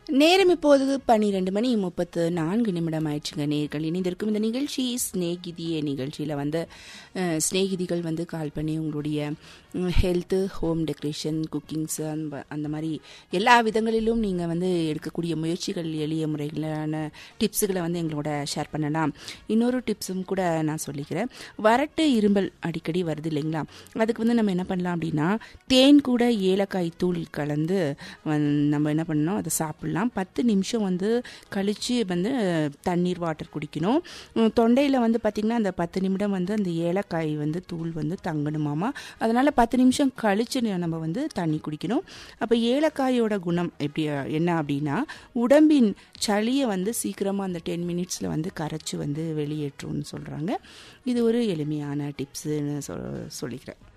நேரம் இப்போது பன்னிரெண்டு மணி முப்பத்து நான்கு நிமிடம் ஆயிடுச்சுங்க நேர்கள் இணைந்திருக்கும் இந்த நிகழ்ச்சி ஸ்நேகிதியே நிகழ்ச்சியில் வந்து அஹ், சிநேகிதிகள் வந்து கால் பண்ணி உங்களுடைய ஹெல்த்து ஹோம் டெக்கரேஷன் குக்கிங்ஸ் அந்த அந்த மாதிரி எல்லா விதங்களிலும் நீங்கள் வந்து எடுக்கக்கூடிய முயற்சிகள் எளிய முறைகளான டிப்ஸுகளை வந்து எங்களோட ஷேர் பண்ணலாம் இன்னொரு டிப்ஸும் கூட நான் சொல்லிக்கிறேன் வறட்டு இரும்பல் அடிக்கடி வருது இல்லைங்களா அதுக்கு வந்து நம்ம என்ன பண்ணலாம் அப்படின்னா தேன் கூட ஏலக்காய் தூள் கலந்து வந்து நம்ம என்ன பண்ணணும் அதை சாப்பிடலாம் பத்து நிமிஷம் வந்து கழித்து வந்து தண்ணீர் வாட்டர் குடிக்கணும் உம், தொண்டையில் வந்து பார்த்திங்கன்னா அந்த பத்து நிமிடம் வந்து அந்த ஏலக்காய் வந்து தூள் வந்து தங்கணுமாமா அதனால் பத்து நிமிஷம் கழித்து நம்ம வந்து தண்ணி குடிக்கணும் அப்போ ஏலக்காயோட குணம் எப்படி என்ன அப்படின்னா உடம்பின் சளியை வந்து சீக்கிரமாக அந்த டென் மினிட்ஸில் வந்து கரைச்சி வந்து வெளியேற்றும்னு சொல்கிறாங்க இது ஒரு எளிமையான டிப்ஸுன்னு சொல் சொல்லிக்கிறேன்